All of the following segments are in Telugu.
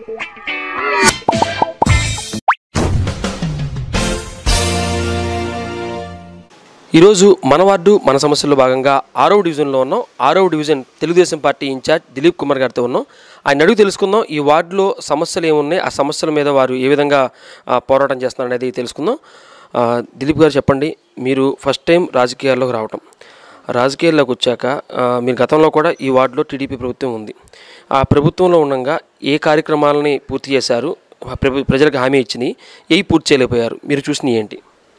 ఈరోజు మన వార్డు మన సమస్యల్లో భాగంగా ఆరవ డివిజన్లో ఉన్నాం ఆరవ division Telugu Desam party in charge Dilip Kumar గారితో ఉన్నాం ఆయన అడుగు తెలుసుకుందాం ఈ వార్డులో సమస్యలు ఏమున్నాయి ఆ సమస్యల మీద వారు ఏ విధంగా ఆ, పోరాటం చేస్తున్నారు అనేది తెలుసుకుందాం ఆ, దిలీప్ గారు చెప్పండి మీరు ఫస్ట్ టైం రాజకీయాల్లోకి రావటం రాజకీయాల్లోకి వచ్చాక ఆ, మీరు గతంలో కూడా ఈ వార్డులో టీడీపీ ప్రభుత్వం ఉంది ఆ ప్రభుత్వంలో ఉండగా ఏ కార్యక్రమాలని పూర్తి చేశారు ఆ ప్రభు ప్రజలకు హామీ ఇచ్చినాయి ఏ పూర్తి చేయలేకపోయారు మీరు చూసినవి ఏంటి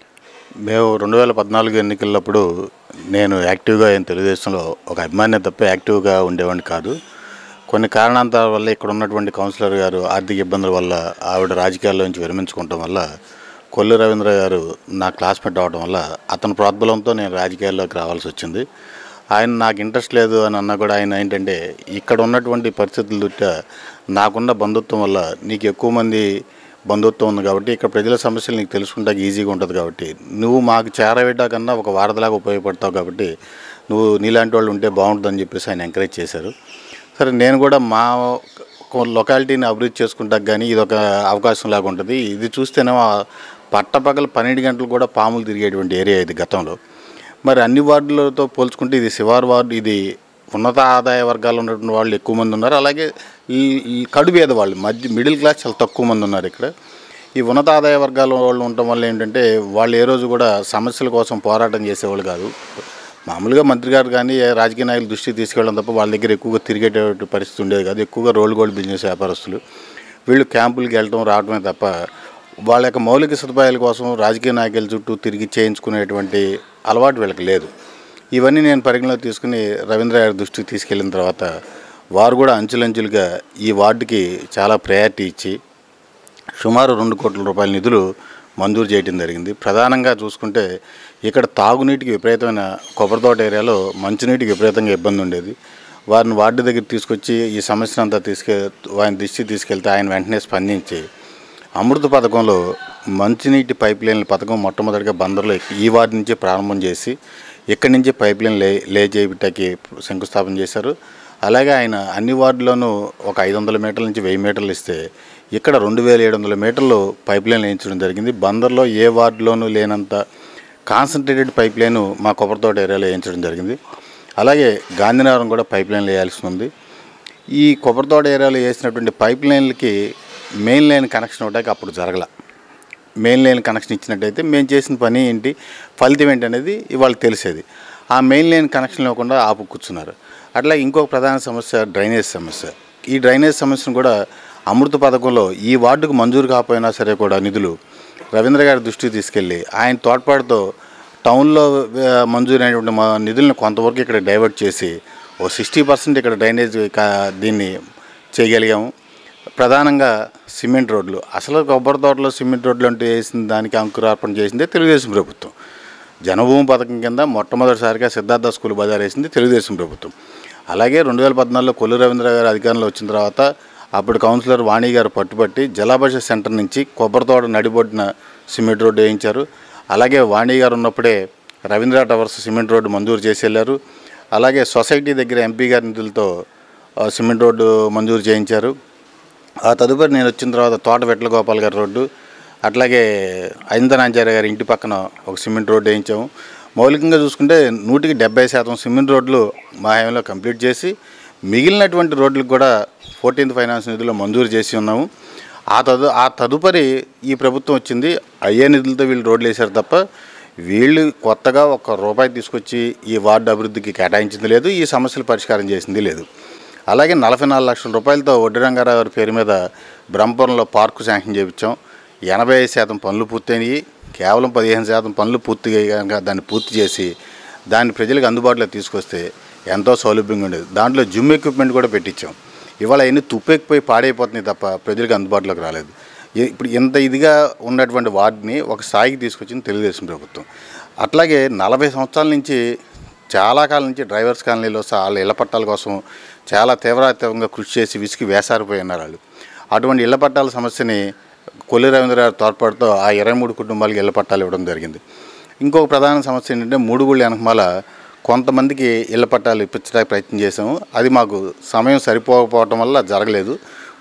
మేము రెండు వేల పద్నాలుగు ఎన్నికలప్పుడు నేను యాక్టివ్గా ఏం తెలుగుదేశంలో ఒక అభిమాని తప్ప యాక్టివ్గా ఉండేవాడిని కాదు కొన్ని కారణాంతరాల వల్ల ఇక్కడ ఉన్నటువంటి కౌన్సిలర్ గారు ఆర్థిక ఇబ్బందుల వల్ల ఆవిడ రాజకీయాల్లో నుంచి విరమించుకోవటం వల్ల కొల్లు రవీంద్ర గారు నా క్లాస్మేట్ అవడం వల్ల అతని ప్రోద్బలంతో నేను రాజకీయాల్లోకి రావాల్సి వచ్చింది ఆయన నాకు ఇంట్రెస్ట్ లేదు అని అన్నా కూడా ఆయన ఏంటంటే ఇక్కడ ఉన్నటువంటి పరిస్థితుల దుట్ట నాకున్న బంధుత్వం వల్ల నీకు ఎక్కువ మంది బంధుత్వం ఉంది కాబట్టి ఇక్కడ ప్రజల సమస్యలు నీకు తెలుసుకుంటాక ఈజీగా ఉంటుంది కాబట్టి నువ్వు మాకు చేరవేయటా కన్నా ఒక వారధిలాగా ఉపయోగపడతావు కాబట్టి నువ్వు నీలాంటి వాళ్ళు ఉంటే బాగుంటుందని చెప్పేసి ఆయన ఎంకరేజ్ చేశారు సరే నేను కూడా మా లొకాలిటీని అభివృద్ధి చేసుకుంటాక కానీ ఇది ఒక అవకాశం లాగా ఉంటుంది ఇది చూస్తేనేమో పట్టపగల పన్నెండు గంటలు కూడా పాములు తిరిగేటువంటి ఏరియా ఇది గతంలో మరి అన్ని వార్డులతో పోల్చుకుంటే ఇది శివారు వార్డు ఇది ఉన్నత ఆదాయ వర్గాలు ఉన్నటువంటి వాళ్ళు ఎక్కువ మంది ఉన్నారు అలాగే ఈ ఈ కడుపేద వాళ్ళు మధ్య మిడిల్ క్లాస్ చాలా తక్కువ మంది ఉన్నారు ఇక్కడ ఈ ఉన్నత ఆదాయ వర్గాల వాళ్ళు ఉండటం వల్ల ఏంటంటే వాళ్ళు ఏ రోజు కూడా సమస్యల కోసం పోరాటం చేసేవాళ్ళు కాదు మామూలుగా మంత్రి గారు కానీ ఏ రాజకీయ నాయకులు దృష్టికి తీసుకెళ్ళడం తప్ప వాళ్ళ దగ్గర ఎక్కువగా తిరిగేటువంటి పరిస్థితి ఉండేది కాదు ఎక్కువగా రోల్ గోల్డ్ బిజినెస్ వ్యాపారస్తులు వీళ్ళు క్యాంపులకి వెళ్ళటం రావడమే తప్ప వాళ్ళ యొక్క మౌలిక సదుపాయాల కోసం రాజకీయ నాయకుల చుట్టూ తిరిగి చేయించుకునేటువంటి అలవాటు వీళ్ళకి లేదు ఇవన్నీ నేను పరిగణలో తీసుకుని రవీంద్ర గారి దృష్టికి తీసుకెళ్ళిన తర్వాత వారు కూడా అంచులంచులుగా ఈ వార్డుకి చాలా ప్రయారిటీ ఇచ్చి సుమారు రెండు కోట్ల రూపాయల నిధులు మంజూరు చేయడం జరిగింది ప్రధానంగా చూసుకుంటే ఇక్కడ తాగునీటికి విపరీతమైన కొబ్బరితోట ఏరియాలో మంచినీటికి విపరీతంగా ఇబ్బంది ఉండేది వారిని వార్డు దగ్గర తీసుకొచ్చి ఈ సమస్యను అంతా తీసుకె ఆయన దృష్టికి తీసుకెళ్తే ఆయన వెంటనే స్పందించి అమృత పథకంలో మంచినీటి పైప్ లైన్ల పథకం మొట్టమొదటిగా బందర్లో ఈ వార్డు నుంచే ప్రారంభం చేసి ఇక్కడి నుంచి పైప్ లైన్ లే లే చేయబిట్టకి శంకుస్థాపన చేశారు అలాగే ఆయన అన్ని వార్డుల్లోనూ ఒక ఐదు వందల మీటర్ల నుంచి వెయ్యి మీటర్లు ఇస్తే ఇక్కడ రెండు వేల ఏడు వందల మీటర్లు పైప్ లైన్ వేయించడం జరిగింది బందర్లో ఏ వార్డులోనూ లేనంత కాన్సన్ట్రేటెడ్ పైప్ లైన్ మా కొబ్బరితోట ఏరియాలో వేయించడం జరిగింది అలాగే గాంధీనగరం కూడా పైప్ లైన్ వేయాల్సి ఉంది ఈ కొబ్బరితోట ఏరియాలో వేసినటువంటి పైప్ లైన్లకి మెయిన్ లైన్ కనెక్షన్ ఒకటాకి అప్పుడు జరగల మెయిన్ లైన్ కనెక్షన్ ఇచ్చినట్టయితే మేము చేసిన పని ఏంటి ఫలితం ఏంటి అనేది ఇవాళ తెలిసేది ఆ మెయిన్ లైన్ కనెక్షన్ ఇవ్వకుండా ఆపు కూర్చున్నారు అట్లా ఇంకొక ప్రధాన సమస్య డ్రైనేజ్ సమస్య ఈ డ్రైనేజ్ సమస్యను కూడా అమృత పథకంలో ఈ వార్డుకు మంజూరు కాకపోయినా సరే కూడా నిధులు రవీంద్ర గారి దృష్టికి తీసుకెళ్ళి ఆయన తోడ్పాటుతో టౌన్లో ఆ, మంజూరైనటువంటి మా నిధులను కొంతవరకు ఇక్కడ డైవర్ట్ చేసి ఓ సిక్స్టీ పర్సెంట్ ఇక్కడ డ్రైనేజ్ కా- దీన్ని చేయగలిగాము ప్రధానంగా సిమెంట్ రోడ్లు అసలు కొబ్బరి తోటలో సిమెంట్ రోడ్లు అంటే వేసిన దానికి అంకురార్పణ చేసిందే తెలుగుదేశం ప్రభుత్వం జనభూమి పథకం కింద మొట్టమొదటిసారిగా సిద్ధార్థ స్కూల్ బజార్ వేసింది తెలుగుదేశం ప్రభుత్వం అలాగే రెండు వేల పద్నాలుగులో కొల్లు రవీంద్ర గారు అధికారంలో వచ్చిన తర్వాత అప్పుడు కౌన్సిలర్ వాణి గారు పట్టుబట్టి జలాభాష సెంటర్ నుంచి కొబ్బరి తోట నడిబొడ్డిన సిమెంట్ రోడ్డు వేయించారు అలాగే వాణి గారు ఉన్నప్పుడే రవీంద్ర టవర్స్ సిమెంట్ రోడ్డు మంజూరు చేసి వెళ్ళారు అలాగే సొసైటీ దగ్గర ఎంపీ గారి నిధులతో ఆ, సిమెంట్ రోడ్డు మంజూరు చేయించారు ఆ తదుపరి నేను వచ్చిన తర్వాత తోట వెట్ల గోపాల్ గారి రోడ్డు అట్లాగే అయిందనాచార్య గారి ఇంటి పక్కన ఒక సిమెంట్ రోడ్డు వేయించాము మౌలికంగా చూసుకుంటే నూటికి డెబ్బై శాతం సిమెంట్ రోడ్లు మా హయాంలో కంప్లీట్ చేసి మిగిలినటువంటి రోడ్లకు కూడా ఫోర్టీన్త్ ఫైనాన్స్ నిధులు మంజూరు చేసి ఉన్నాము ఆ తదు ఆ తదుపరి ఈ ప్రభుత్వం వచ్చింది అయ్యే నిధులతో వీళ్ళు రోడ్లు వేశారు తప్ప వీళ్ళు కొత్తగా ఒక్క రూపాయి తీసుకొచ్చి ఈ వార్డు అభివృద్ధికి కేటాయించింది లేదు ఈ సమస్యలు పరిష్కారం చేసింది లేదు అలాగే నలభై నాలుగు లక్షల రూపాయలతో వడ్డీ రంగారావు గారి పేరు మీద బ్రహ్మపురంలో పార్కు శాంక్షన్ చేయించాం ఎనభై ఐదు శాతం పనులు పూర్తయినాయి కేవలం పదిహేను శాతం పనులు పూర్తిగా కనుక దాన్ని పూర్తి చేసి దాన్ని ప్రజలకు అందుబాటులో తీసుకొస్తే ఎంతో సౌలభ్యంగా ఉండేది దాంట్లో జిమ్ ఎక్విప్మెంట్ కూడా పెట్టించాం ఇవాళ అవన్నీ తుప్పెక్కిపోయి పాడైపోతున్నాయి తప్ప ప్రజలకు అందుబాటులోకి రాలేదు ఇ- ఇప్పుడు ఇంత ఇదిగా ఉన్నటువంటి వార్డుని ఒక స్థాయికి తీసుకొచ్చింది తెలుగుదేశం ప్రభుత్వం అట్లాగే నలభై సంవత్సరాల నుంచి చాలా కాలం నుంచి డ్రైవర్స్ కాలనీలో స- వాళ్ళ ఇళ్ల పట్టాల కోసం చాలా తీవ్రతీవ్రంగా కృషి చేసి విసిగి వేసారిపోయి ఉన్నారు వాళ్ళు అటువంటి ఇళ్ల పట్టాల సమస్యని కొల్లి రవీంద్ర గారి తోడ్పాటుతో ఆ ఇరవై మూడు కుటుంబాలకి ఇళ్ల పట్టాలు ఇవ్వడం జరిగింది ఇంకొక ప్రధాన సమస్య ఏంటంటే మూడుగుళ్ళు వెనకమాల కొంతమందికి ఇళ్ల పట్టాలు ఇప్పించడానికి ప్రయత్నం చేసాము అది మాకు సమయం సరిపోకపోవటం వల్ల జరగలేదు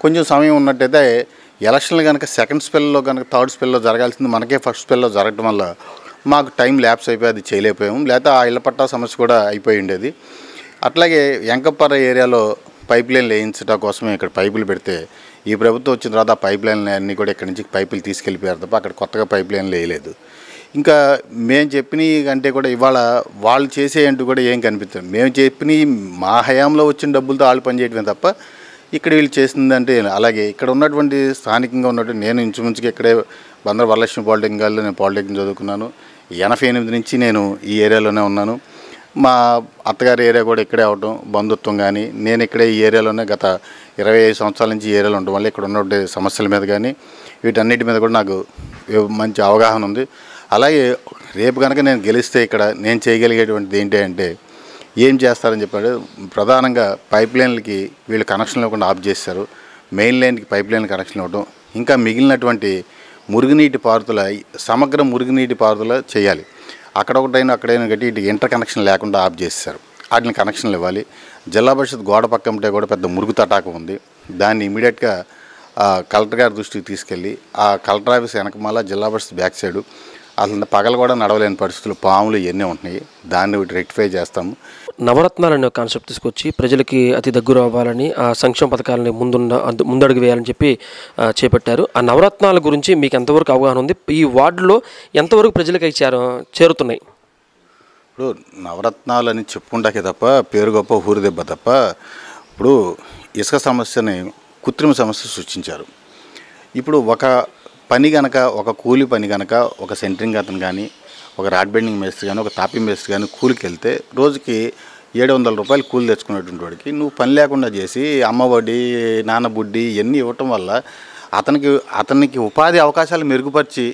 కొంచెం సమయం ఉన్నట్టయితే ఎలక్షన్లు కనుక సెకండ్ స్పెల్లో కనుక థర్డ్ స్పెల్లో జరగాల్సింది మనకే ఫస్ట్ స్పెల్లో జరగడం వల్ల మాకు టైం ల్యాప్స్ అయిపోయి అది చేయలేకపోయాము లేకపోతే ఆ ఇళ్ల పట్టా సమస్య కూడా అయిపోయి ఉండేది అట్లాగే ఎంకప్పర ఏరియాలో పైప్ లైన్లు వేయించడం కోసమే ఇక్కడ పైపులు పెడితే ఈ ప్రభుత్వం వచ్చిన తర్వాత ఆ పైప్ లైన్లు అన్నీ కూడా ఇక్కడ నుంచి పైపులు తీసుకెళ్ళిపోయారు తప్ప అక్కడ కొత్తగా పైప్ లైన్లు వేయలేదు ఇంకా మేము చెప్పిన కంటే కూడా ఇవాళ వాళ్ళు చేసేయంటూ కూడా ఏం కనిపిస్తుంది మేము చెప్పిన మా హయాంలో వచ్చిన డబ్బులతో వాళ్ళు పనిచేయడమే తప్ప ఇక్కడ వీళ్ళు చేసిందంటే అలాగే ఇక్కడ ఉన్నటువంటి స్థానికంగా ఉన్నటువంటి నేను ఇంచుమించుగా ఇక్కడే బందర్ వరలక్ష్మి పాలిటెక్నిక్ కాలేజ్లో నేను పాలిటెక్నిక్ చదువుకున్నాను ఎనభై ఎనిమిది నుంచి నేను ఈ ఏరియాలోనే ఉన్నాను మా అత్తగారి ఏరియా కూడా ఇక్కడే అవడం బంధుత్వం కానీ నేను ఇక్కడే ఈ ఏరియాలోనే గత ఇరవై ఐదు సంవత్సరాల నుంచి ఈ ఏరియాలో ఉండడం వల్ల ఇక్కడ ఉన్నటువంటి సమస్యల మీద కానీ వీటన్నిటి మీద కూడా నాకు మంచి అవగాహన ఉంది అలాగే రేపు కనుక నేను గెలిస్తే ఇక్కడ నేను చేయగలిగేటువంటిది ఏంటి అంటే ఏం చేస్తారని చెప్పాడు ప్రధానంగా పైప్ లైన్లకి వీళ్ళు కనెక్షన్ ఇవ్వకుండా ఆఫ్ చేశారు మెయిన్ లైన్కి పైప్ లైన్ కనెక్షన్ ఇవ్వడం ఇంకా మిగిలినటువంటి మురుగునీటి పారుదల సమగ్ర మురుగునీటి పారుదల చేయాలి అక్కడ ఒకటైనా అక్కడైనా గట్టి ఇటు ఇంటర్ కనెక్షన్ లేకుండా ఆఫ్ చేశారు వాటిని కనెక్షన్లు ఇవ్వాలి జిల్లా పరిషత్ గోడ పక్క ఉంటే కూడా పెద్ద మురుగు తటాకం ఉంది దాన్ని ఇమీడియట్గా కలెక్టర్ గారి దృష్టికి తీసుకెళ్ళి ఆ కలెక్టర్ ఆఫీస్ వెనకమాల జిల్లా పరిషత్ బ్యాక్ సైడు అసలు పగలు కూడా నడవలేని పరిస్థితులు పాములు ఇవన్నీ ఉంటున్నాయి దాన్ని రెక్టిఫై చేస్తాము నవరత్నాలు అనే కాన్సెప్ట్ తీసుకొచ్చి ప్రజలకి అతి దగ్గర అవ్వాలని ఆ సంక్షేమ పథకాలని ముందున్న అందు- ముందడుగు వేయాలని చెప్పి ఆ, చేపట్టారు ఆ నవరత్నాల గురించి మీకు ఎంతవరకు అవగాహన ఉంది ఈ వార్డులో ఎంతవరకు ప్రజలకు అవి చేర చేరుతున్నాయి ఇప్పుడు నవరత్నాలు అని చెప్పుకుంటాకే తప్ప పేరు గొప్ప ఊరు దెబ్బ తప్ప ఇప్పుడు ఇసుక సమస్యని కృత్రిమ సమస్య సృష్టించారు ఇప్పుడు ఒక పని గనక ఒక కూలి పని గనక ఒక సెంటరింగ్ అతను కానీ ఒక రాడ్ బెండింగ్ మేస్త్రి కానీ ఒక తాపి మేస్త్రి కానీ కూలికి వెళ్తే రోజుకి ఏడు వందల రూపాయలు కూలి తెచ్చుకునేటువంటి వాడికి నువ్వు పని లేకుండా చేసి అమ్మఒడి నాన్నబుడ్డి ఇవన్నీ ఇవ్వటం వల్ల అతనికి అతనికి ఉపాధి అవకాశాలు మెరుగుపరిచి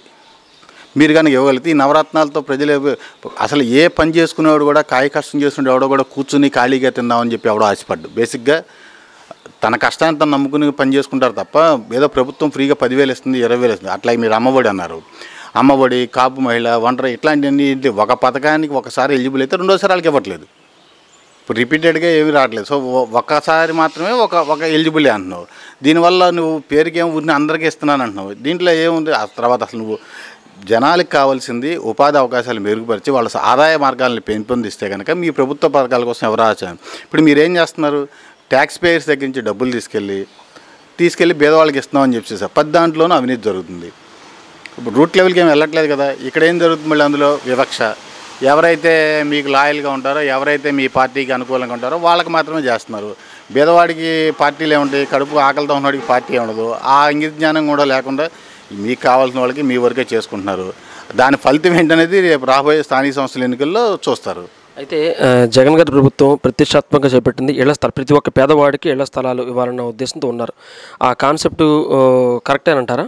మీరు కానీ ఇవ్వగలిగితే ఈ నవరత్నాలతో ప్రజలు ఎవ- అసలు ఏ పని చేసుకునేవాడు కూడా కాయ కష్టం చేసుకునే ఎవడో కూడా కూర్చుని ఖాళీగా తిందామని చెప్పి ఎవడో ఆశపడ్డు బేసిక్గా తన కష్టాన్ని తను నమ్ముకుని పని చేసుకుంటారు తప్ప ఏదో ప్రభుత్వం ఫ్రీగా పదివేలు ఇస్తుంది ఇరవై వేలు ఇస్తుంది అట్లా మీరు అమ్మఒడి అన్నారు అమ్మఒడి కాపు మహిళ ఒంటరి ఇట్లాంటివన్నీ ఏంటి ఒక పథకానికి ఒకసారి ఎలిజిబుల్ అయితే రెండోసారి వాళ్ళకి ఇవ్వట్లేదు ఇప్పుడు రిపీటెడ్గా ఏమీ రావట్లేదు సో ఒ- ఒక్కసారి మాత్రమే ఒక ఒక ఎలిజిబుల్ అంటున్నావు దీనివల్ల నువ్వు పేరుకి ఏం ఊరిని అందరికీ ఇస్తున్నాను అంటున్నావు దీంట్లో ఏముంది ఆ తర్వాత అసలు నువ్వు జనాలకు కావాల్సింది ఉపాధి అవకాశాలు మెరుగుపరిచి వాళ్ళ ఆదాయ మార్గాలను పెంపొందిస్తే కనుక మీ ప్రభుత్వ పథకాల కోసం ఎవరు ఆచారం ఇప్పుడు మీరేం చేస్తున్నారు ట్యాక్స్ పేయర్స్ దగ్గర నుంచి డబ్బులు తీసుకెళ్ళి తీసుకెళ్ళి పేదవాళ్ళకి ఇస్తున్నామని చెప్పేసి పది దాంట్లోనూ అవినీతి జరుగుతుంది ఇప్పుడు రూట్ లెవెల్కి ఏం వెళ్ళట్లేదు కదా ఇక్కడ ఏం జరుగుతుంది మళ్ళీ అందులో వివక్ష ఎవరైతే మీకు లాయల్గా ఉంటారో ఎవరైతే మీ పార్టీకి అనుకూలంగా ఉంటారో వాళ్ళకి మాత్రమే చేస్తున్నారు బీదవాడికి పార్టీలు ఏముంటాయి కడుపు ఆకలితో ఉన్నవాడికి పార్టీ ఉండదు ఆ ఇంగిత జ్ఞానం కూడా లేకుండా మీకు కావాల్సిన వాళ్ళకి మీ వరకే చేసుకుంటున్నారు దాని ఫలితం ఏంటనేది రేపు రాబోయే స్థానిక సంస్థల ఎన్నికల్లో చూస్తారు అయితే ఆ, జగన్ గారి ప్రభుత్వం ప్రతిష్టాత్మకంగా చేపట్టింది ఇళ్ల స్థల ప్రతి ఒక్క పేదవాడికి ఇళ్ల స్థలాలు ఇవ్వాలన్న ఉద్దేశంతో ఉన్నారు ఆ కాన్సెప్ట్ కరెక్టేనంటారా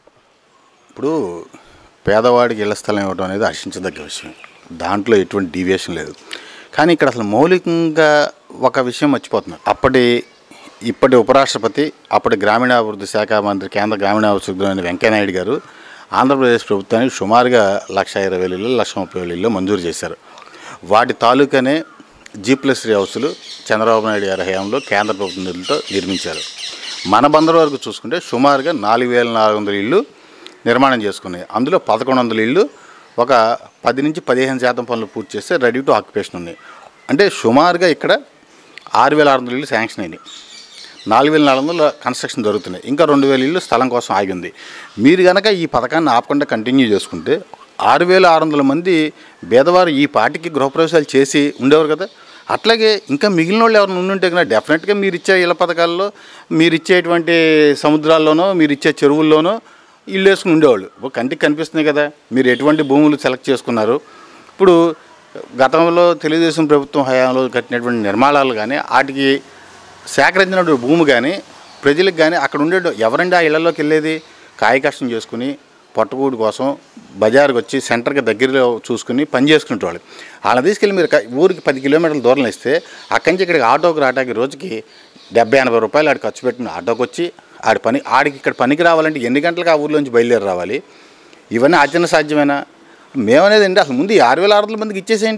ఇప్పుడు పేదవాడికి ఇళ్ల స్థలం ఇవ్వడం అనేది హర్షించదగ్గ విషయం దాంట్లో ఎటువంటి డీవియేషన్ లేదు కానీ ఇక్కడ అసలు మౌలికంగా ఒక విషయం మర్చిపోతున్నారు అప్పటి ఇప్పటి ఉపరాష్ట్రపతి అప్పటి గ్రామీణాభివృద్ధి శాఖ మంత్రి కేంద్ర గ్రామీణాభివృద్ధి మంత్రి వెంకయ్యనాయుడు గారు ఆంధ్రప్రదేశ్ ప్రభుత్వానికి సుమారుగా లక్ష ఇరవై వేలు ఇళ్ళు లక్ష ముప్పై వేలు ఇళ్ళు మంజూరు చేశారు వాటి తాలూకానే జీ ప్లస్ త్రీ హౌసులు చంద్రబాబు నాయుడు గారి హయాంలో కేంద్ర ప్రభుత్వం నిధులతో నిర్మించారు మన బందర్ వరకు చూసుకుంటే సుమారుగా నాలుగు వేల నాలుగు వందల ఇళ్ళు నిర్మాణం చేసుకున్నాయి అందులో పదకొండు వందల ఇళ్ళు ఒక పది నుంచి పదిహేను శాతం పనులు పూర్తి చేస్తే రెడీ టు ఆక్యుపేషన్ ఉన్నాయి అంటే సుమారుగా ఇక్కడ ఆరు వేల ఆరు వందల ఇళ్ళు శాంక్షన్ అయినాయి నాలుగు వేల నాలుగు వందల కన్స్ట్రక్షన్ జరుగుతున్నాయి ఇంకా రెండు వేల ఇళ్ళు స్థలం కోసం ఆగింది మీరు కనుక ఈ పథకాన్ని ఆపకుండా కంటిన్యూ చేసుకుంటే ఆరు వేల ఆరు వందల మంది పేదవారు ఈ పార్టీకి గృహప్రవేశాలు చేసి ఉండేవారు కదా అట్లాగే ఇంకా మిగిలిన వాళ్ళు ఎవరైనా ఉండుంటే కన్నా డెఫినెట్గా మీరు ఇచ్చే ఇళ్ల పథకాల్లో మీరు ఇచ్చేటువంటి సముద్రాల్లోనో మీరు ఇచ్చే చెరువుల్లోనో ఇల్లు వేసుకుని ఉండేవాళ్ళు ఇప్పుడు కంటికి కనిపిస్తున్నాయి కదా మీరు ఎటువంటి భూములు సెలెక్ట్ చేసుకున్నారు ఇప్పుడు గతంలో తెలుగుదేశం ప్రభుత్వం హయాంలో కట్టినటువంటి నిర్మాణాలు కానీ వాటికి సేకరించినటువంటి భూమి కానీ ప్రజలకు కానీ అక్కడ ఉండే ఎవరండి ఆ ఇళ్లలోకి వెళ్ళేది కాయ కష్టం చేసుకుని పొట్టకూడు కోసం బజార్కి వచ్చి సెంటర్కి దగ్గరలో చూసుకుని పని చేసుకునేవాళ్ళు వాళ్ళని తీసుకెళ్ళి మీరు క- ఊరికి పది కిలోమీటర్ల దూరం ఇస్తే అక్కడి నుంచి ఇక్కడికి ఆటోకి రావడానికి రోజుకి డెబ్బై ఎనభై రూపాయలు ఆడికి ఖర్చు పెట్టిన ఆటోకి వచ్చి ఆడి పని ఆడికి ఇక్కడ పనికి రావాలంటే ఎన్ని గంటలకు ఆ ఊర్లోంచి బయలుదేరి రావాలి ఇవన్నీ ఆచరణ సాధ్యమేనా మేమనేది అండి అసలు ముందు ఈ ఆరు వేల ఆరు వందల మందికి ఇచ్చేసేయండి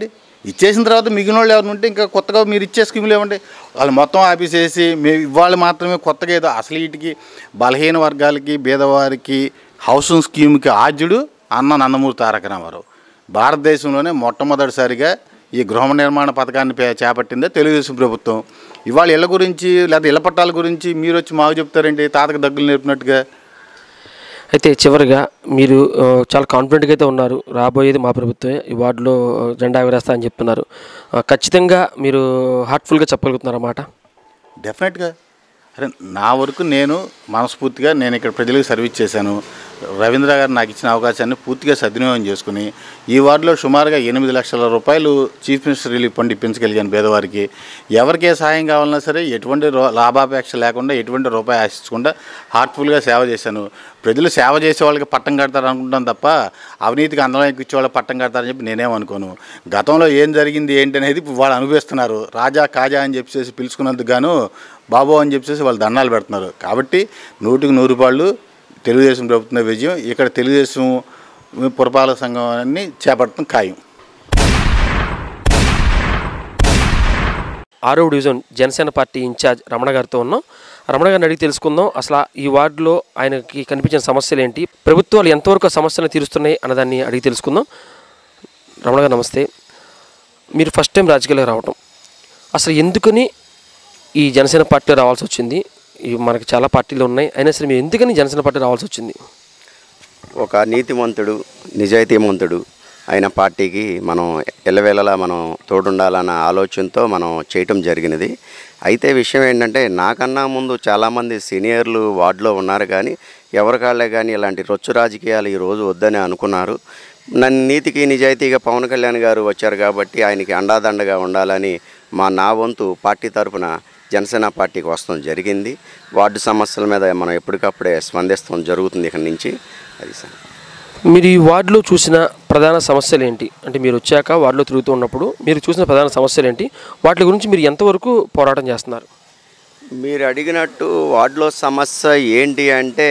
ఇచ్చేసిన తర్వాత మిగిలిన వాళ్ళు ఎవరు ఉంటే ఇంకా కొత్తగా మీరు ఇచ్చే స్కీములు ఏమంటే వాళ్ళు మొత్తం ఆపేసేసి మేము ఇవాళ మాత్రమే కొత్తగా ఏదో అసలు వీటికి బలహీన వర్గాలకి బీదవారికి హౌసింగ్ స్కీమ్కి ఆద్యుడు అన్న నందమూరి తారక రామారావు భారతదేశంలోనే మొట్టమొదటిసారిగా ఈ గృహ నిర్మాణ పథకాన్ని పే- చేపట్టిందే తెలుగుదేశం ప్రభుత్వం ఇవాళ ఇళ్ళ గురించి లేదా ఇళ్ళ పట్టాల గురించి మీరు వచ్చి మాకు చెప్తారండి తాతకు దగ్గులు నేర్పినట్టుగా అయితే చివరిగా మీరు ఆ, చాలా కాన్ఫిడెంట్గా అయితే ఉన్నారు రాబోయేది మా ప్రభుత్వమే ఈ వార్డులో ఆ, జెండా ఎగరేస్తా అని చెప్తున్నారు ఆ, ఖచ్చితంగా మీరు హార్ట్ఫుల్గా చెప్పగలుగుతున్నారు అన్నమాట డెఫినెట్గా అరే నా వరకు నేను మనస్ఫూర్తిగా నేను ఇక్కడ ప్రజలకు సర్వీస్ చేశాను రవీంద్ర గారు నాకు ఇచ్చిన అవకాశాన్ని పూర్తిగా సద్వినియోగం చేసుకుని ఈ వార్డులో సుమారుగా ఎనిమిది లక్షల రూపాయలు చీఫ్ మినిస్టర్ రిలీఫ్ ఫండ్ ఇప్పించగలిగాను పేదవారికి ఎవరికే సహాయం కావాలన్నా సరే ఎటువంటి రో- లాభాపేక్ష లేకుండా ఎటువంటి రూపాయి ఆశించకుండా హార్ట్ఫుల్గా సేవ చేశాను ప్రజలు సేవ చేసే వాళ్ళకి పట్టం కడతారు అనుకుంటాం తప్ప అవినీతికి అందరం ఎక్కించే వాళ్ళకి పట్టం కడతారని చెప్పి నేనేమనుకోను గతంలో ఏం జరిగింది ఏంటి అనేది ఇప్పుడు వాళ్ళు అనుభవిస్తున్నారు రాజా కాజా అని చెప్పేసి పిలుచుకున్నందుకు గాను బాబు అని చెప్పేసి వాళ్ళు దండాలు పెడుతున్నారు కాబట్టి నూటికి నూరు రూపాయలు తెలుగుదేశం ప్రభుత్వ విజయం ఇక్కడ తెలుగుదేశం పురపాలక సంఘం అన్ని చేపడటం ఖాయం ఆరో division Janasena party in charge Ramana గారితో ఉన్నాం రమణ గారిని అడిగి తెలుసుకుందాం అసలు ఈ వార్డులో ఆయనకి కనిపించిన సమస్యలు ఏంటి ప్రభుత్వాలు ఎంతవరకు ఆ సమస్యలను తీరుస్తున్నాయి అన్నదాన్ని అడిగి తెలుసుకుందాం రమణ గారు నమస్తే మీరు ఫస్ట్ టైం రాజకీయాలకు రావటం అసలు ఎందుకని ఈ జనసేన పార్టీలో రావాల్సి వచ్చింది ఈ మనకి చాలా పార్టీలు ఉన్నాయి అయినా సరే మీరు ఎందుకని జనసేన పార్టీ రావాల్సి వచ్చింది ఒక నీతిమంతుడు నిజాయితీమంతుడు అయిన పార్టీకి మనం ఎల్లవేళలా మనం తోడుండాలన్న ఆలోచనతో మనం చేయటం జరిగినది అయితే విషయం ఏంటంటే నాకన్నా ముందు చాలామంది సీనియర్లు వార్డులో ఉన్నారు కానీ ఎవరికాళ్ళే కానీ ఇలాంటి రొచ్చు రాజకీయాలు ఈరోజు వద్దని అనుకున్నారు నన్ను నీతికి నిజాయితీగా పవన్ కళ్యాణ్ గారు వచ్చారు కాబట్టి ఆయనకి అండాదండగా ఉండాలని మా నా వంతు పార్టీ తరపున జనసేన పార్టీకి వస్తాం జరిగింది వార్డు సమస్యల మీద మనం ఎప్పటికప్పుడే స్పందిస్తాం జరుగుతుంది ఇక్కడి నుంచి అది సార్ మీరు ఈ వార్డులో చూసిన ప్రధాన సమస్యలు ఏంటి అంటే మీరు వచ్చాక వార్డులో తిరుగుతూ ఉన్నప్పుడు మీరు చూసిన ప్రధాన సమస్యలు ఏంటి వాటి గురించి మీరు ఎంతవరకు పోరాటం చేస్తున్నారు మీరు అడిగినట్టు వార్డులో సమస్య ఏంటి అంటే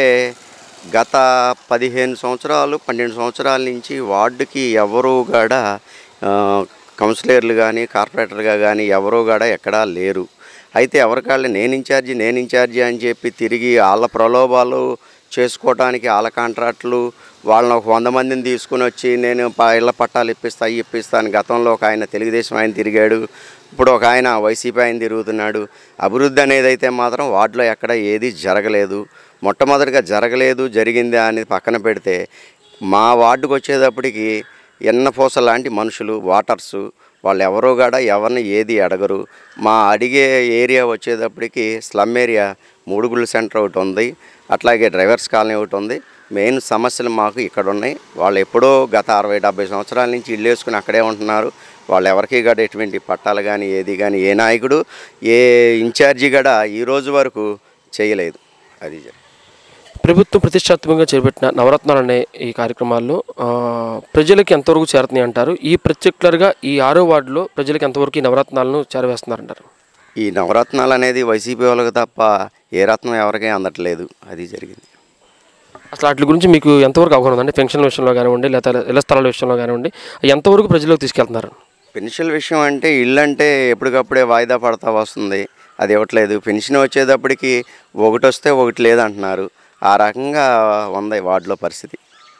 గత పదిహేను సంవత్సరాలు పన్నెండు సంవత్సరాల నుంచి వార్డుకి ఎవరు కూడా ఆ, కౌన్సిలర్లు కానీ కార్పొరేటర్గా కానీ ఎవరు కూడా ఎక్కడా లేరు అయితే ఎవరికాళ్ళు నేను ఇన్ఛార్జి నేను ఇన్ఛార్జి అని చెప్పి తిరిగి వాళ్ళ ప్రలోభాలు చేసుకోవడానికి వాళ్ళ కాంట్రాక్టులు వాళ్ళని ఒక వంద మందిని తీసుకుని వచ్చి నేను ప- ఇళ్ళ పట్టాలు ఇప్పిస్తా అవి ఇప్పిస్తా అని గతంలో ఒక ఆయన తెలుగుదేశం ఆయన తిరిగాడు ఇప్పుడు ఒక ఆయన వైసీపీ ఆయన తిరుగుతున్నాడు అభివృద్ధి అనేది అయితే మాత్రం వార్డులో ఎక్కడ ఏది జరగలేదు మొట్టమొదటిగా జరగలేదు జరిగిందా అని పక్కన పెడితే మా వార్డుకు వచ్చేటప్పటికి ఎన్నపూస లాంటి మనుషులు వాటర్సు వాళ్ళు ఎవరో కూడా ఎవరిని ఏది అడగరు మా అడిగే ఏరియా వచ్చేటప్పటికి స్లమ్ ఏరియా మూడుగుళ్ళు సెంటర్ ఒకటి ఉంది అట్లాగే డ్రైవర్స్ కాలనీ ఒకటి ఉంది మెయిన్ సమస్యలు మాకు ఇక్కడ ఉన్నాయి వాళ్ళు ఎప్పుడో గత అరవై డెబ్బై సంవత్సరాల నుంచి ఇల్లు వేసుకుని అక్కడే ఉంటున్నారు వాళ్ళు ఎవరికి కూడా ఎటువంటి పట్టాలు కానీ ఏది కానీ ఏ నాయకుడు ఏ ఇన్ఛార్జి కూడా ఈ రోజు వరకు చేయలేదు అది జరి- ప్రభుత్వం ప్రతిష్టాత్మకంగా చేపట్టిన నవరత్నాలు అనే ఈ కార్యక్రమాల్లో ఆ, ప్రజలకి ఎంతవరకు చేరుతున్నాయి అంటారు ఈ పర్టికులర్గా ఈ ఆరో వార్డులో ప్రజలకు ఎంతవరకు ఈ నవరత్నాలను చేరవేస్తున్నారంటారు ఈ నవరత్నాలు అనేది వైసీపీ వాళ్ళకి తప్ప ఏ రత్నం ఎవరికీ అందట్లేదు అది జరిగింది అసలు వాటి గురించి మీకు ఎంతవరకు అవగాహన ఉందండి పెన్షన్ విషయంలో కానివ్వండి లేదా ఇళ్ల స్థలాల విషయంలో కానివ్వండి అవి ఎంతవరకు ప్రజలకు తీసుకెళ్తున్నారు పెన్షన్ విషయం అంటే ఇల్లు అంటే ఎప్పటికప్పుడే వాయిదా పడతా వస్తుంది అది ఇవ్వట్లేదు పెన్షన్ వచ్చేటప్పటికి ఒకటి వస్తే ఒకటి లేదంటున్నారు ఆ రకంగా ఉంది వార్డులో పరిస్థితి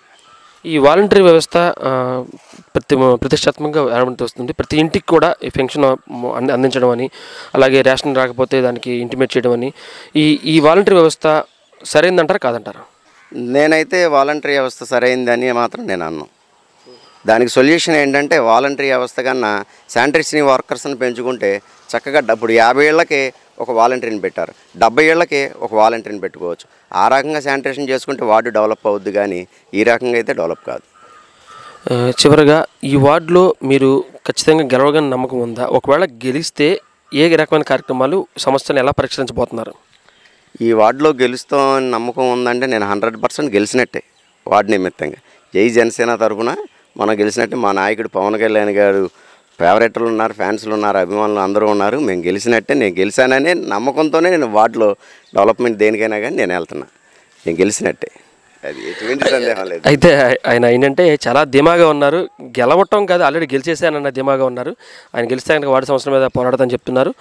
ఈ వాలంటరీ వ్యవస్థ ఆ, ప్రతి ప్రతిష్టాత్మకంగా ఏర్పడుతూ వస్తుంది ప్రతి ఇంటికి కూడా ఈ పెన్షన్ అంది- అందించడం అని అలాగే రేషన్ రాకపోతే దానికి ఇంటిమేట్ చేయడం అని ఈ ఈ వాలంటరీ వ్యవస్థ సరైందంటారా కాదంటారా నేనైతే వాలంటరీ వ్యవస్థ సరైందని మాత్రం నేను అన్నాను దానికి సొల్యూషన్ ఏంటంటే వాలంటరీ వ్యవస్థ కన్నా శానిటరీస్ని వర్కర్స్ని పెంచుకుంటే చక్కగా డ- ఇప్పుడు యాభై ఏళ్ళకి ఒక వాలంటీర్ని పెట్టారు డెబ్బై ఏళ్ళకి ఒక వాలంటీర్ని పెట్టుకోవచ్చు ఆ రకంగా శానిటేషన్ చేసుకుంటే వార్డు డెవలప్ అవుద్ది కానీ ఈ రకంగా అయితే డెవలప్ కాదు ఆ, చివరగా ఈ వార్డులో మీరు ఖచ్చితంగా గెలవగని నమ్మకం ఉందా ఒకవేళ గెలిస్తే ఏ రకమైన కార్యక్రమాలు సమస్యలను ఎలా పరిష్కరించబోతున్నారు ఈ వార్డులో గెలుస్తామని నమ్మకం ఉందంటే నేను హండ్రెడ్ పర్సెంట్ గెలిచినట్టే వార్డు నిమిత్తంగా జై జనసేన తరపున మనం గెలిచినట్టే మా నాయకుడు పవన్ కళ్యాణ్ గారు ఫేవరెట్లు ఉన్నారు ఫ్యాన్స్లు ఉన్నారు అభిమానులు అందరూ ఉన్నారు మేము గెలిచినట్టే నేను గెలిచాననే నమ్మకంతోనే నేను వార్డులో డెవలప్మెంట్ దేనికైనా కానీ నేను వెళ్తున్నా నేను గెలిచినట్టే అది ఎటువంటి సందేహం లేదు అయితే ఆయన ఏంటంటే చాలా ధీమాగా ఉన్నారు గెలవటం కాదు ఆల్రెడీ గెలిచేసానన్న ధీమాగా ఉన్నారు ఆయన గెలిస్తే కనుక వార్డు సంవత్సరం మీద పోరాడదని చెప్తున్నారు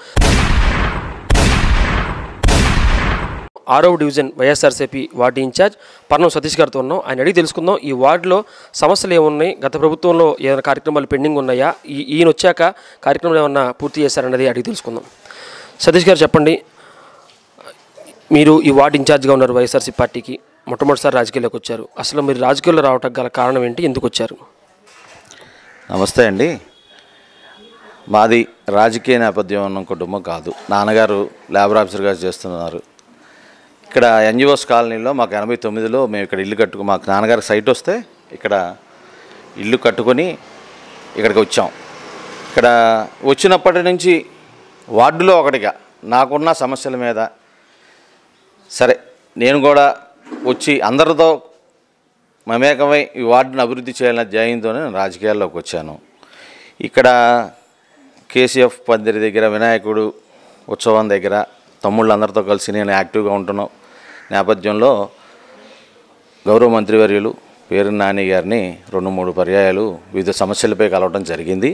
ఆరవ division YSRCP ward in charge Parnam Satish గారితో ఉన్నాం ఆయన అడిగి తెలుసుకుందాం ఈ వార్డులో సమస్యలు ఏమున్నాయి గత ప్రభుత్వంలో ఏదైనా కార్యక్రమాలు పెండింగ్ ఉన్నాయా ఈ ఈయన వచ్చాక కార్యక్రమాలు ఏమన్నా పూర్తి చేశారన్నది అడిగి తెలుసుకుందాం సతీష్ గారు చెప్పండి మీరు ఈ వార్డు ఇన్ఛార్జ్గా ఉన్నారు వైఎస్ఆర్సీ పార్టీకి మొట్టమొదటిసారి రాజకీయాల్లోకి వచ్చారు అసలు మీరు రాజకీయాల్లో రావటం గల కారణం ఏంటి ఎందుకు వచ్చారు నమస్తే అండి మాది రాజకీయ నేపథ్యం ఉన్న కుటుంబం కాదు నాన్నగారు లేబర్ ఆఫీసర్గా చేస్తున్నారు ఇక్కడ ఎన్జిఓస్ కాలనీలో మాకు ఎనభై తొమ్మిదిలో మేము ఇక్కడ ఇల్లు కట్టుకు మాకు నాన్నగారి సైట్ వస్తే ఇక్కడ ఇల్లు కట్టుకొని ఇక్కడికి వచ్చాం ఇక్కడ వచ్చినప్పటి నుంచి వార్డులో ఒకటిగా నాకున్న సమస్యల మీద సరే నేను కూడా వచ్చి అందరితో మమేకమై ఈ వార్డును అభివృద్ధి చేయాలన్న ధ్యేయంతోనే నేను రాజకీయాల్లోకి వచ్చాను ఇక్కడ కేసీఎఫ్ పందిరి దగ్గర వినాయకుడు ఉత్సవం దగ్గర తమ్ముళ్ళందరితో కలిసి నేను యాక్టివ్గా ఉంటున్న నేపథ్యంలో గౌరవ మంత్రివర్యులు పేరు నాని గారిని రెండు మూడు పర్యాయాలు వివిధ సమస్యలపై కలవడం జరిగింది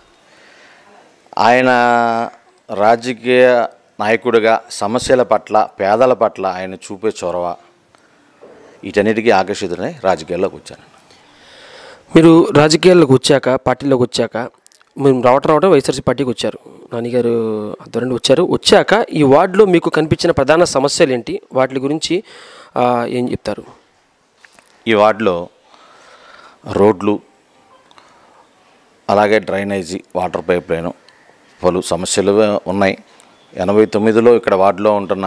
ఆయన రాజకీయ నాయకుడిగా సమస్యల పట్ల పేదల పట్ల ఆయన చూపే చొరవ వీటన్నిటికీ ఆకర్షితులై రాజకీయాల్లోకి వచ్చాను మీరు రాజకీయాల్లోకి వచ్చాక పార్టీలోకి వచ్చాక మీరు రావటం రావటం వైఎస్ఆర్సీ పార్టీకి వచ్చారు నాన్నగారు ఆధ్వర్యంలో వచ్చారు వచ్చాక ఈ వార్డులో మీకు కనిపించిన ప్రధాన సమస్యలు ఏంటి వాటి గురించి ఆ, ఏం చెప్తారు ఈ వార్డులో రోడ్లు అలాగే డ్రైనేజీ వాటర్ పైప్ లైన్ పలు సమస్యలు ఉన్నాయి ఎనభై తొమ్మిదిలో ఇక్కడ వార్డులో ఉంటున్న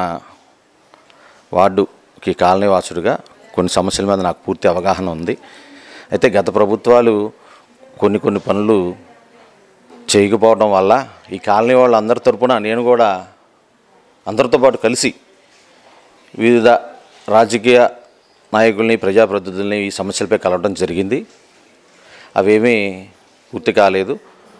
వార్డుకి కాలనీ వాసుడిగా కొన్ని సమస్యల మీద నాకు పూర్తి అవగాహన ఉంది అయితే గత ప్రభుత్వాలు కొన్ని కొన్ని పనులు చేయకపోవడం వల్ల ఈ కాలనీ వాళ్ళందరి తరపున నేను కూడా అందరితో పాటు కలిసి వివిధ రాజకీయ నాయకుల్ని ప్రజాప్రతినిధుల్ని ఈ సమస్యలపై కలవడం జరిగింది అవేమీ పూర్తి కాలేదు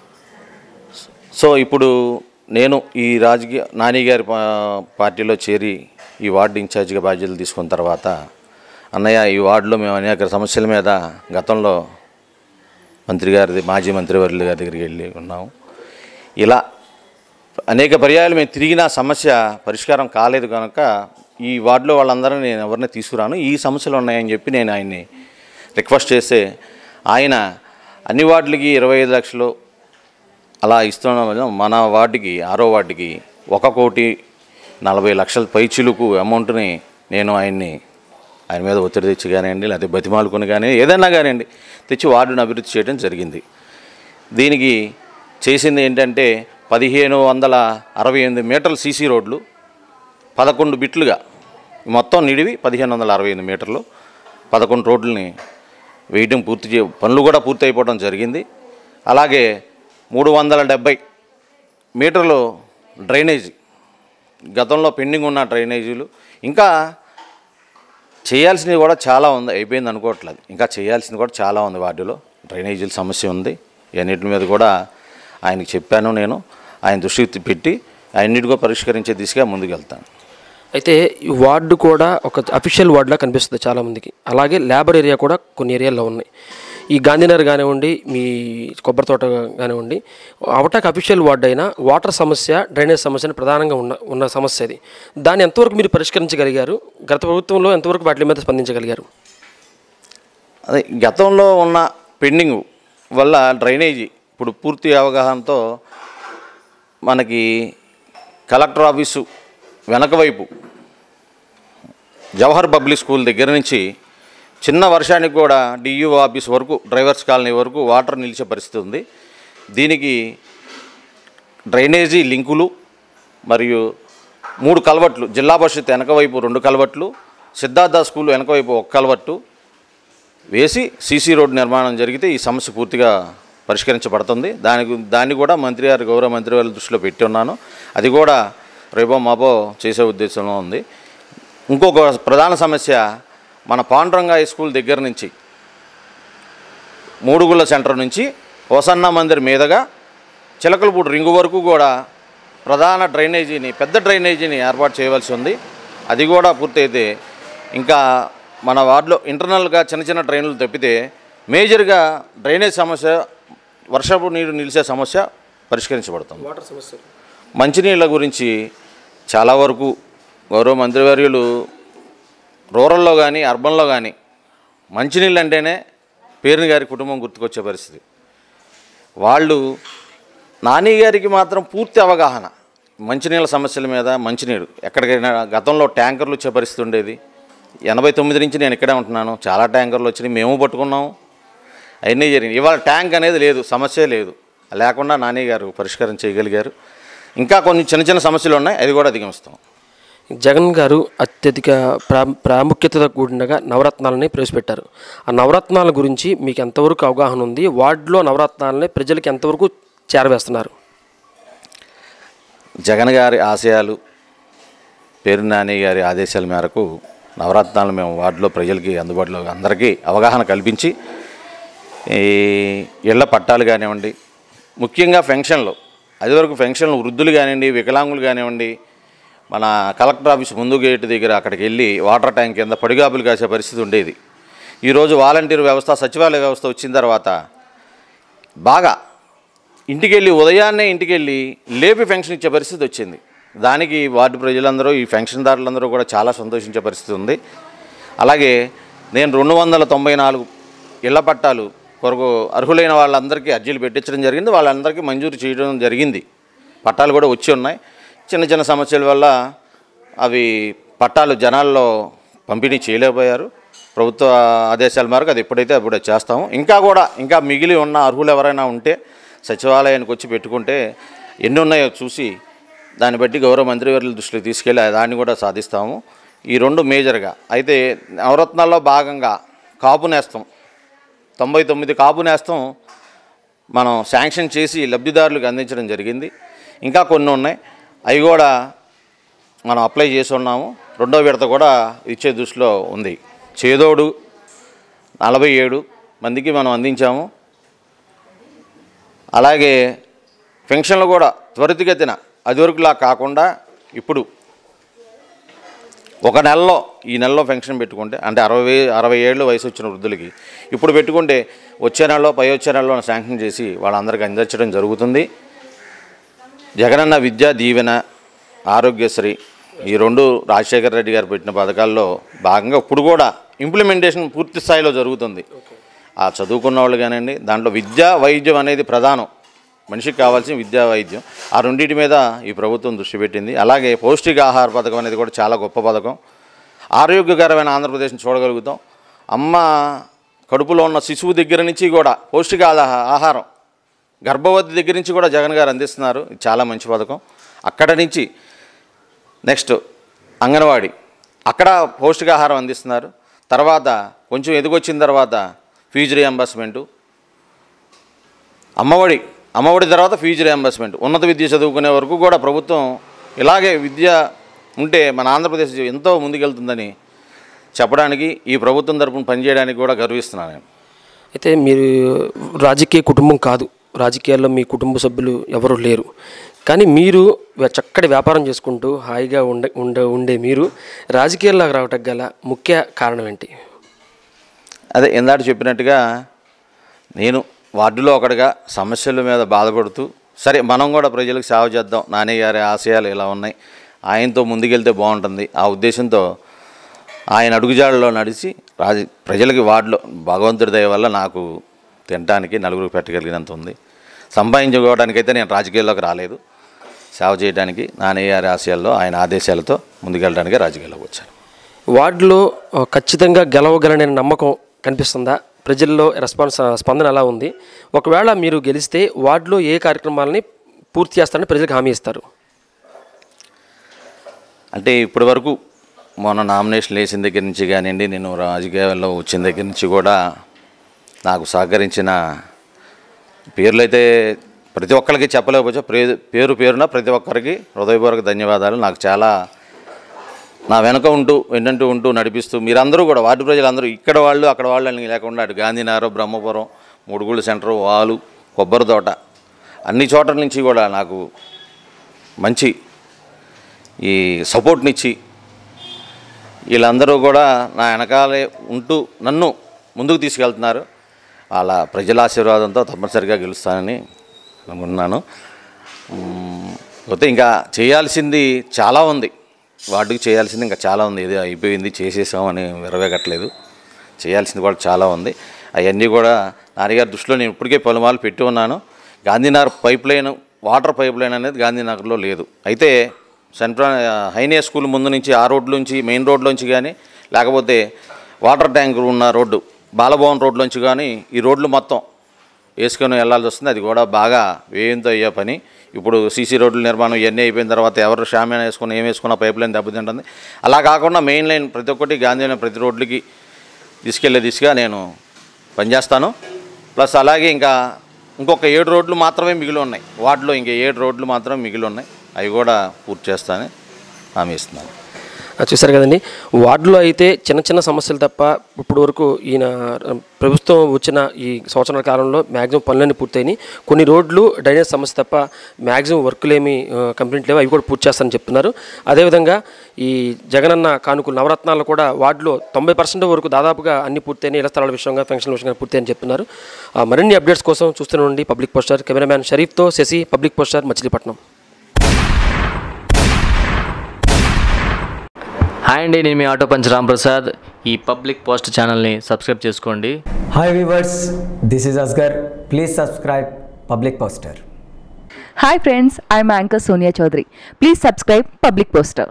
సో ఇప్పుడు నేను ఈ రాజకీయ నాని గారి పా- పార్టీలో చేరి ఈ వార్డు ఇన్ఛార్జిగా బాధ్యతలు తీసుకున్న తర్వాత అన్నయ్య ఈ వార్డులో మేము అనేక సమస్యల మీద గతంలో మంత్రి గారి మాజీ మంత్రివర్యుల గారి దగ్గరికి వెళ్ళి ఉన్నాము ఇలా అనేక పర్యాయాలు మేము తిరిగిన సమస్య పరిష్కారం కాలేదు కనుక ఈ వార్డులో వాళ్ళందరినీ నేను ఎవరిని తీసుకురాను ఈ సమస్యలు ఉన్నాయని చెప్పి నేను ఆయన్ని రిక్వెస్ట్ చేస్తే ఆయన అన్ని వార్డులకి ఇరవై ఐదు లక్షలు అలా ఇస్తున్న మన వార్డుకి ఆరో వార్డుకి ఒక కోటి నలభై లక్షల పైచిలుకు అమౌంట్ని నేను ఆయన్ని ఆయన మీద ఒత్తిడి తెచ్చి కానివ్వండి లేకపోతే బతిమాలుకొని కానీ ఏదైనా కానివ్వండి తెచ్చి వార్డును అభివృద్ధి చేయడం జరిగింది దీనికి చేసింది ఏంటంటే పదిహేను వందల అరవై ఎనిమిది మీటర్ల సీసీ రోడ్లు పదకొండు బిట్లుగా మొత్తం నిడివి పదిహేను వందల అరవై ఎనిమిది మీటర్లు పదకొండు రోడ్లని వేయడం పూర్తి చే పనులు కూడా పూర్తి అయిపోవడం జరిగింది అలాగే మూడు వందల డెబ్బై మీటర్లు డ్రైనేజీ గతంలో పెండింగ్ ఉన్న డ్రైనేజీలు ఇంకా చేయాల్సినవి కూడా చాలా ఉంది అయిపోయింది అనుకోవట్లేదు ఇంకా చేయాల్సింది కూడా చాలా ఉంది వాటిలో డ్రైనేజీల సమస్య ఉంది ఇవన్నిటి మీద కూడా ఆయనకి చెప్పాను నేను ఆయన దృష్టికి పెట్టి అన్నిటికో పరిష్కరించే దిశగా ముందుకెళ్తాను అయితే ఈ వార్డు కూడా ఒక అఫీషియల్ వార్డులా కనిపిస్తుంది చాలామందికి అలాగే లేబర్ ఏరియా కూడా కొన్ని ఏరియాల్లో ఉన్నాయి ఈ గాంధీనగర్ కానివ్వండి మీ కొబ్బరి తోట కానివ్వండి అవటాక్ అఫీషియల్ వార్డు అయినా వాటర్ సమస్య డ్రైనేజ్ సమస్య ప్రధానంగా ఉన్న ఉన్న సమస్య అది దాన్ని ఎంతవరకు మీరు పరిష్కరించగలిగారు గత ప్రభుత్వంలో ఎంతవరకు వాటి మీద స్పందించగలిగారు అదే గతంలో ఉన్న పెండింగ్ వల్ల డ్రైనేజీ ఇప్పుడు పూర్తి అవగాహనతో మనకి కలెక్టర్ ఆఫీసు వెనక వైపు జవహర్ పబ్లిక్ స్కూల్ దగ్గర నుంచి చిన్న వర్షానికి కూడా డియూ ఆఫీస్ వరకు డ్రైవర్స్ కాలనీ వరకు వాటర్ నిలిచే పరిస్థితి ఉంది దీనికి డ్రైనేజీ లింకులు మరియు మూడు కలవట్లు జిల్లా పరిషత్ వెనక వైపు రెండు కలవట్లు సిద్ధార్థ స్కూల్ వెనక వైపు ఒక కలవట్టు వేసి సీసీ రోడ్డు నిర్మాణం జరిగితే ఈ సమస్య పూర్తిగా పరిష్కరించబడుతుంది దానికి దాన్ని కూడా మంత్రి గారు గౌరవ మంత్రి వారి దృష్టిలో పెట్టి ఉన్నాను అది కూడా రేపో మాపో చేసే ఉద్దేశంలో ఉంది ఇంకొక ప్రధాన సమస్య మన పాండురంగ హై స్కూల్ దగ్గర నుంచి మూడుగుళ్ళ సెంటర్ నుంచి హోసన్న మందిర్ మీదుగా చిలకలపూడి రింగు వరకు కూడా ప్రధాన డ్రైనేజీని పెద్ద డ్రైనేజీని ఏర్పాటు చేయవలసి ఉంది అది కూడా పూర్తయితే ఇంకా మన వార్డులో ఇంటర్నల్గా చిన్న చిన్న డ్రైన్లు తప్పితే మేజర్గా డ్రైనేజ్ సమస్య వర్షపు నీరు నిలిచే సమస్య పరిష్కరించబడుతుంది వాటర్ సమస్యలు మంచినీళ్ళ గురించి చాలా వరకు గౌరవ మంత్రివర్యులు రూరల్లో కానీ అర్బన్లో కానీ మంచినీళ్ళు అంటేనే పేరుని గారి కుటుంబం గుర్తుకొచ్చే పరిస్థితి వాళ్ళు నాని గారికి మాత్రం పూర్తి అవగాహన మంచినీళ్ళ సమస్యల మీద మంచినీరు ఎక్కడికైనా గతంలో ట్యాంకర్లు వచ్చే పరిస్థితి ఉండేది ఎనభై తొమ్మిది నుంచి నేను ఇక్కడే ఉంటున్నాను చాలా ట్యాంకర్లు వచ్చినాయి మేము పట్టుకున్నాము అవన్నీ జరిగింది ఇవాళ ట్యాంక్ అనేది లేదు సమస్య లేదు లేకుండా నాని గారు పరిష్కారం చేయగలిగారు ఇంకా కొన్ని చిన్న చిన్న సమస్యలు ఉన్నాయి అది కూడా అధిగమిస్తాం జగన్ గారు అత్యధిక ప్రా ప్రాముఖ్యతతో కూడినగా నవరత్నాలని ప్రవేశపెట్టారు ఆ నవరత్నాల గురించి మీకు ఎంతవరకు అవగాహన ఉంది వార్డులో నవరత్నాలని ప్రజలకు ఎంతవరకు చేరవేస్తున్నారు జగన్ గారి ఆశయాలు పేరు నాని గారి ఆదేశాల మేరకు నవరత్నాలు మేము వార్డులో ప్రజలకి అందుబాటులో అందరికీ అవగాహన కల్పించి ఈ ఇళ్ల పట్టాలు కానివ్వండి ముఖ్యంగా ఫెన్షన్లు అది వరకు ఫెన్షన్లు వృద్ధులు కానివ్వండి వికలాంగులు కానివ్వండి మన కలెక్టర్ ఆఫీస్ ముందు గేటు దగ్గర అక్కడికి వెళ్ళి వాటర్ ట్యాంక్ కింద పడిగాపులు కాసే పరిస్థితి ఉండేది ఈరోజు వాలంటీర్ వ్యవస్థ సచివాలయ వ్యవస్థ వచ్చిన తర్వాత బాగా ఇంటికెళ్ళి ఉదయాన్నే ఇంటికెళ్ళి లేపి ఫెన్షన్ ఇచ్చే పరిస్థితి వచ్చింది దానికి వార్డు ప్రజలందరూ ఈ ఫెన్షన్దారులందరూ కూడా చాలా సంతోషించే పరిస్థితి ఉంది అలాగే నేను రెండు వందల తొంభై నాలుగు ఇళ్ల పట్టాలు కొరకు అర్హులైన వాళ్ళందరికీ అర్జీలు పెట్టించడం జరిగింది వాళ్ళందరికీ మంజూరు చేయడం జరిగింది పట్టాలు కూడా వచ్చి ఉన్నాయి చిన్న చిన్న సమస్యల వల్ల అవి పట్టాలు జనాల్లో పంపిణీ చేయలేకపోయారు ప్రభుత్వ ఆదేశాల మేరకు అది ఎప్పుడైతే అప్పుడే చేస్తాము ఇంకా కూడా ఇంకా మిగిలి ఉన్న అర్హులు ఎవరైనా ఉంటే సచివాలయానికి వచ్చి పెట్టుకుంటే ఎన్ని ఉన్నాయో చూసి దాన్ని బట్టి గౌరవ మంత్రివర్యుల దృష్టికి తీసుకెళ్ళి దాన్ని కూడా సాధిస్తాము ఈ రెండు మేజర్గా అయితే నవరత్నాల్లో భాగంగా కాపు నేస్తం తొంభై తొమ్మిది కాపు నేస్తం మనం శాంక్షన్ చేసి లబ్ధిదారులకు అందించడం జరిగింది ఇంకా కొన్ని ఉన్నాయి అవి కూడా మనం అప్లై చేసి ఉన్నాము రెండో విడత కూడా ఇచ్చే దృష్టిలో ఉంది చేదోడు నలభై ఏడు మందికి మనం అందించాము అలాగే పెన్షన్లు కూడా త్వరితగతిన అదివరకులా కాకుండా ఇప్పుడు ఒక నెలలో ఈ నెలలో పెన్షన్ పెట్టుకుంటే అంటే అరవై అరవై ఏళ్ళు వయసు వచ్చిన వృద్ధులకి ఇప్పుడు పెట్టుకుంటే వచ్చే నెలలో పై వచ్చే నెలలో శాంక్షన్ చేసి వాళ్ళందరికీ అందించడం జరుగుతుంది జగనన్న విద్యా దీవెన ఆరోగ్యశ్రీ ఈ రెండు రాజశేఖర రెడ్డి గారు పెట్టిన పథకాల్లో భాగంగా ఇప్పుడు కూడా ఇంప్లిమెంటేషన్ పూర్తి స్థాయిలో జరుగుతుంది ఆ చదువుకున్న వాళ్ళు కానివ్వండి దాంట్లో విద్యా వైద్యం అనేది ప్రధానం మనిషికి కావాల్సిన విద్యా వైద్యం ఆ రెండింటి మీద ఈ ప్రభుత్వం దృష్టి పెట్టింది అలాగే పౌష్టికాహార పథకం అనేది కూడా చాలా గొప్ప పథకం ఆరోగ్యకరమైన ఆంధ్రప్రదేశ్ని చూడగలుగుతాం అమ్మ కడుపులో ఉన్న శిశువు దగ్గర నుంచి కూడా పౌష్టిక ఆహా- ఆహారం గర్భవతి దగ్గర నుంచి కూడా జగన్ గారు అందిస్తున్నారు ఇది చాలా మంచి పథకం అక్కడ నుంచి నెక్స్ట్ అంగన్వాడీ అక్కడ పౌష్టికాహారం అందిస్తున్నారు తర్వాత కొంచెం ఎదుగొచ్చిన తర్వాత ఫీజు రియంబర్స్మెంటు అమ్మఒడి అమ్మఒడి తర్వాత ఫీజు రియంబర్స్మెంట్ ఉన్నత విద్య చదువుకునే వరకు కూడా ప్రభుత్వం ఇలాగే విద్య ఉంటే మన ఆంధ్రప్రదేశ్ ఎంతో ముందుకెళ్తుందని చెప్పడానికి ఈ ప్రభుత్వం తరపున పనిచేయడానికి కూడా గర్విస్తున్నాను నేను అయితే మీరు రాజకీయ కుటుంబం కాదు రాజకీయాల్లో మీ కుటుంబ సభ్యులు ఎవరు లేరు కానీ మీరు వ్య- చక్కటి వ్యాపారం చేసుకుంటూ హాయిగా ఉండే ఉండే ఉండే మీరు రాజకీయాల్లోకి రావటం గల ముఖ్య కారణం ఏంటి అదే ఇందాక చెప్పినట్టుగా నేను వార్డులో ఒకటిగా సమస్యల మీద బాధపడుతూ సరే మనం కూడా ప్రజలకు సేవ చేద్దాం నాని గారి ఆశయాలు ఇలా ఉన్నాయి ఆయనతో ముందుకెళ్తే బాగుంటుంది ఆ ఉద్దేశంతో ఆయన అడుగుజాడలో నడిచి రాజ ప్రజలకి వార్డులో భగవంతుడి దయ వల్ల నాకు తినడానికి నలుగురు పెట్టగలిగినంత ఉంది సంపాదించుకోవడానికైతే నేను రాజకీయాల్లోకి రాలేదు సేవ చేయడానికి నాని గారి ఆశయాల్లో ఆయన ఆదేశాలతో ముందుకెళ్ళడానికి రాజకీయాల్లోకి వచ్చాను వార్డులో ఆ, ఖచ్చితంగా గెలవగలనే నమ్మకం కనిపిస్తుందా ప్రజల్లో రెస్పాన్స్ స్పందన ఎలా ఉంది ఒకవేళ మీరు గెలిస్తే వార్డులో ఏ కార్యక్రమాలని పూర్తి చేస్తారని ప్రజలకు హామీ ఇస్తారు అంటే ఇప్పటి వరకు మొన్న నామినేషన్ వేసిన దగ్గర నుంచి కానివ్వండి నేను రాజకీయాల్లో వచ్చిన దగ్గర నుంచి కూడా నాకు సహకరించిన పేర్లు అయితే ప్రతి ఒక్కరికి చెప్పలేకపోతే ప్రే- పేరు పేరున ప్రతి ఒక్కరికి హృదయపూర్వక ధన్యవాదాలు నాకు చాలా నా వెనక ఉంటూ వెన్నంటూ ఉంటూ నడిపిస్తూ మీరందరూ కూడా వార్డు ప్రజలందరూ ఇక్కడ వాళ్ళు అక్కడ వాళ్ళు అని లేకుండా అటు గాంధీనగరం బ్రహ్మపురం మూడుగుళ్ళు సెంటర్ వాలు కొబ్బరి తోట అన్ని చోట్ల నుంచి కూడా నాకు మంచి ఈ సపోర్ట్నిచ్చి వీళ్ళందరూ కూడా నా వెనకాలే ఉంటూ నన్ను ముందుకు తీసుకెళ్తున్నారు వాళ్ళ ప్రజల ఆశీర్వాదంతో తప్పనిసరిగా గెలుస్తానని అనుకుంటున్నాను మ్మ్. పోతే ఇంకా చేయాల్సింది చాలా ఉంది వార్డుకి చేయాల్సింది ఇంకా చాలా ఉంది ఇది అయిపోయింది చేసేసాం అని విరవేగట్లేదు చేయాల్సింది కూడా చాలా ఉంది అవన్నీ కూడా నాన్నగారి దృష్టిలో నేను ఇప్పటికే పలుమార్లు పెట్టి ఉన్నాను Gandhinagar pipe line water pipe line అనేది గాంధీనగర్లో లేదు అయితే సెంట్రల్ హైనే స్కూల్ ముందు నుంచి ఆ రోడ్ల నుంచి మెయిన్ రోడ్లోంచి కానీ లేకపోతే వాటర్ ట్యాంక్ ఉన్న రోడ్డు బాలభవన్ రోడ్లోంచి కానీ ఈ రోడ్లు మొత్తం వేసుకొని వెళ్ళాల్సి వస్తుంది అది కూడా బాగా వ్యయంతో అయ్యే పని ఇప్పుడు సీసీ రోడ్ల నిర్మాణం ఇవన్నీ అయిపోయిన తర్వాత ఎవరు షామ్యాన వేసుకుని ఏం వేసుకున్న పైప్ లైన్ దెబ్బతింటుంది అలా కాకుండా మెయిన్ లైన్ ప్రతి ఒక్కటి గాంధీ లైన్ ప్రతి రోడ్లకి తీసుకెళ్లే దిశగా నేను పనిచేస్తాను ప్లస్ అలాగే ఇంకా ఇంకొక ఏడు రోడ్లు మాత్రమే మిగిలి ఉన్నాయి వాటిలో ఇంకా ఏడు రోడ్లు మాత్రమే మిగిలి ఉన్నాయి అవి కూడా పూర్తి చేస్తానని హామీ ఇస్తున్నాను ఆ, చూశారు కదండి వార్డులో అయితే చిన్న చిన్న సమస్యలు తప్ప ఇప్పుడు వరకు ఈయన ఆ, ప్రభుత్వం వచ్చిన ఈ సంవత్సరాల కాలంలో మ్యాక్సిమం పనులన్నీ పూర్తయినాయి కొన్ని రోడ్లు డ్రైనేజ్ సమస్య తప్ప మ్యాక్సిమం వర్కులు ఏమి కంప్లీట్ లేవు అవి కూడా పూర్తి చేస్తారని చెప్తున్నారు అదేవిధంగా ఈ జగనన్న కానుకలు నవరత్నాలు కూడా వార్డులో తొంభై పర్సెంట్ వరకు దాదాపుగా అన్ని పూర్తయినాయి ఇళ్ల స్థలాల విషయంగా పెన్షన్ విషయంగా పూర్తయిని చెప్తున్నారు ఆ, మరిన్ని అప్డేట్స్ కోసం చూస్తూనే ఉండి పబ్లిక్ పోస్టర్ కెమెరామ్యాన్ షరీఫ్తో Sasi public poster Machilipatnam hi అండి నేను మీ ఆటో పంచ్ రామ్ ప్రసాద్ ఈ పబ్లిక్ పోస్ట్ ఛానల్ని సబ్స్క్రైబ్ చేసుకోండి Hi viewers, this is Asgar. Please subscribe Public Poster. Hi friends, I'm Anchor Sonia Chaudhary. Please subscribe Public Poster.